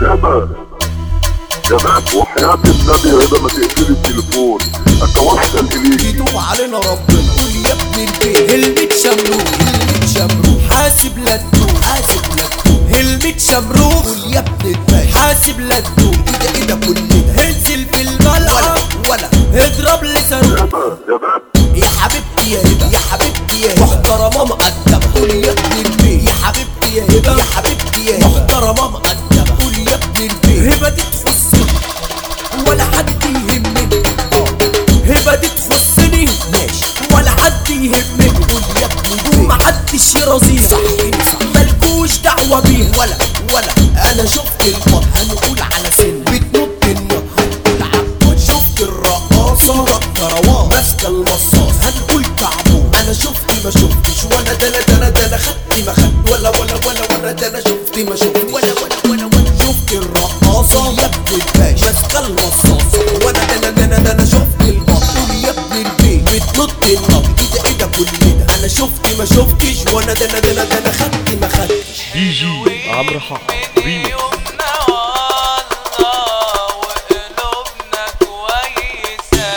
يابا يابا وحياة النبي هبة ما تقفلي التليفون اتوسل اليك يتوب علينا ربنا قول يا ابن البيت هلمة شمروخ هلمة شمروخ حاسب لا تدوم حاسب لا تدوم هلمة شمروخ قول يا ابن البيت حاسب لا تدوم ايه ده ايه ده كل ده انزل في الملعب ولا اضرب لصاروخ يابا يابا يا حبيبتي يا هبه يا حبيبتي يا هبه محترمه مقدمه قول يا ابن البيت يا حبيبتي يا هبه يا حبيبتي يا هبه محترمه مقدمه قول يا ابن البيت هبه دي تخصني ولا حد يهمني اه هبه دي تخصني ماشي ولا حد يهمني قول يا ابن البيت ومحدش يرازيني صحيني صح مالكوش دعوه بيه ولا ولا انا شفت البط هنقول على سن بتنط النار هنقول عبود شفت الرقاصه الكروان ماسكه المصاص هنقول كعبون انا شفت ما شفتش ولا ده انا ده انا ده انا خدت ما خدت ولا ولا ولا ولا ده انا شفت ما شفت ولا ولا ولا ولا شفت الرقاصه يا ابن الباش ماسكه المصاصه وانا ده انا ده انا ده انا شفت البطل يا ابن البيت بتنط النار ايه ده ايه ده كل ده انا شفت ما شفتش وانا ده انا ده انا ده انا خدت ما خدتش دي جي عمرو حق ريميكس يومنا والله وقلوبنا كويسة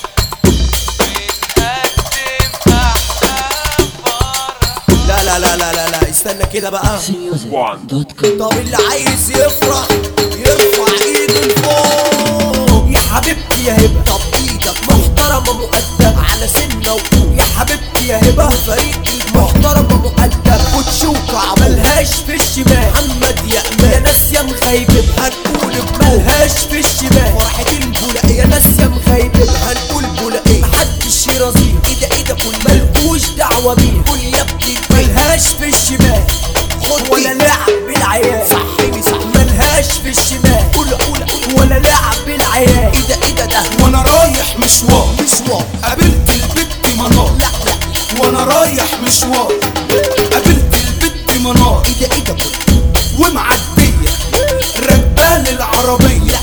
بنقدم أحلى فرح لا لا لا لا لا لا استنى كده بقى Music.com طب اللي عايز يفرح يرفع ايده لفوق يا حبيبتي يا هبه طب ايدك محترمه مؤدبه على سنه وطول يا حبيبتي يا هبه فريق محترمه مؤدبه وتشوكع ملهاش في الشمال محمد يا امان يا ناس يا مغيبب هنقول ملهاش في الشمال فرحة البولقية يا ناس يا مغيبب هنقول بولقية محدش يرازيها ايه ده ايه ده كل ملكوش دعوة بيها قول يا ابني ملهاش في الشمال خد ولا لعب بالعيال صحيني صح ملهاش في الشمال قول قول قول ولا لعب بالعيال ايه ده ايه ده ده وانا رايح مشوار مشوار قابلت البت منار لا لا وانا رايح مشوار قابلت البت منار ايه ده ايه ده كل ومعدية راكبان العربية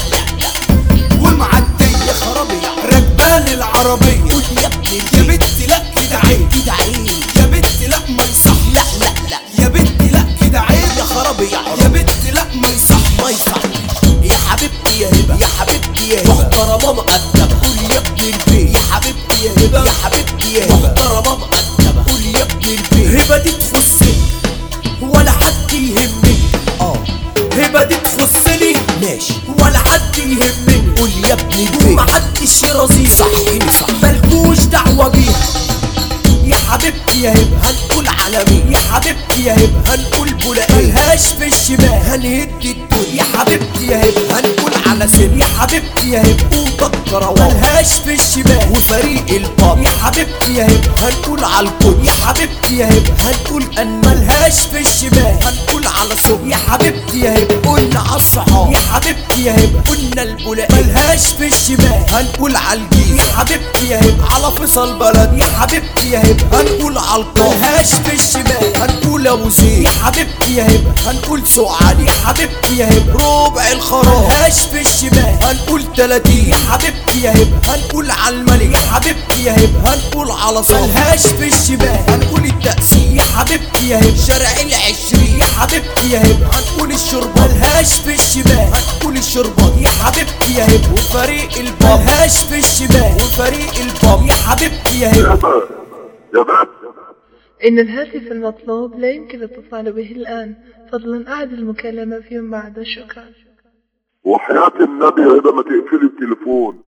ومعدية خرابي يا راكبان العربية قول يا ابني يا بنتي لا كده عيب كده عيب يا بنتي لا ما يصح لا لا لا يا بنتي لا كده عيب يا خرابي يا يا عرب بنتي لا ما يصح ما يصح يا حبيبتي يا هبه يا حبيبتي يا هبه محترمه مقدمه قول يا ابن البيت يا حبيبتي يا هبه يا حبيبتي يا هبه محترمه مقدمه قول يا ابن البيت هبه دي تخصني ولا حد يهمني اه هبه دي تخصني ماشي ولا حد يهمني قول يا ابن البيت ومحدش يرازيني صحيني صح مالكوش دعوه بيها يا حبيبتي يا هبه هنقول على مين يا حبيبتي يا هبه هنقول بولاقيه ملهاش في الشمال هنهد الدنيا يا حبيبتي يا هبه هنقول على سن يا حبيبتي يا هبه اوضه الكروان ملهاش في الشمال وفريق الباب يا حبيبتي يا هبه هنقول على الكل يا حبيبتي يا هبه هنقول ان ملهاش في الشمال هنقول على صوب يا حبيبتي يا هبه قلنا على الصحاب يا حبيبتي يا هبه قلنا البولاقيه ملهاش في الشمال هنقول على الجيل يا حبيبتي يا هبه على فيصل بلد يا حبيبتي يا هبه هنقول على القاف ملهاش في الشمال هنقول ابو زيد يا حبيبتي يا هبه هنقول سعاد يا حبيبتي يا هبه ربع الخراب ملهاش في الشمال هنقول 30 يا حبيبتي يا هبه هنقول على الملك يا حبيبتي يا هبه هنقول على صف ملهاش في الشمال هنقول التأسيس يا حبيبتي يا هبه شارع العشرين يا حبيبتي يا هبه هنقول الشربات ملهاش في الشمال هنقول الشربات يا حبيبتي يا هبه وفريق الباب ملهاش في الشمال وفريق الباب يا حبيبتي يا هبه يابا يابا إن الهاتف المطلوب لا يمكن الاتصال به الآن فضلا أعد المكالمة فيما بعد شكرا وحياة النبي هبة ما تقفلي